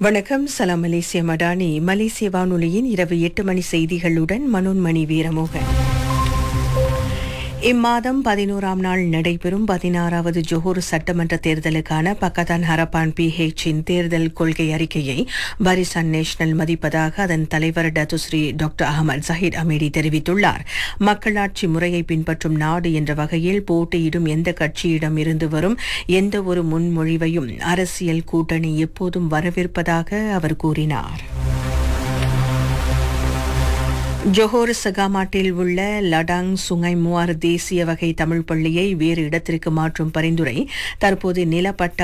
வணக்கம் சலாம் மலேசிய மடானி மலேசிய வானொலியின் இரவு எட்டு மணி செய்திகளுடன் மனோன்மணி வீரமோகன் இம்மாதம் பதினோராம் நாள் நடைபெறும் பதினாறாவது ஜோஹர் சட்டமன்ற தேர்தலுக்கான பக்கத்தான் ஹரப்பான் பிஹெச்சின் தேர்தல் கொள்கை அறிக்கையை பரிசான் நேஷனல் மதிப்பதாக அதன் தலைவர் Datuk Seri doctor Ahmad Zahir Hamidi தெரிவித்துள்ளார் மக்களாட்சி முறையை பின்பற்றும் நாடு என்ற வகையில் போட்டியிடும் எந்த கட்சியிடம் இருந்து வரும் எந்த ஒரு முன்மொழிவையும் அரசியல் கூட்டணி எப்போதும் வரவேற்பதாக அவர் கூறினார் ஜொஹோர் சகாமாட்டில் உள்ள லடாங் சுங்கை முவார் தேசிய வகை தமிழ் பள்ளியை வேறு இடத்திற்கு மாற்றும் பரிந்துரை தற்போது நிலப்பட்ட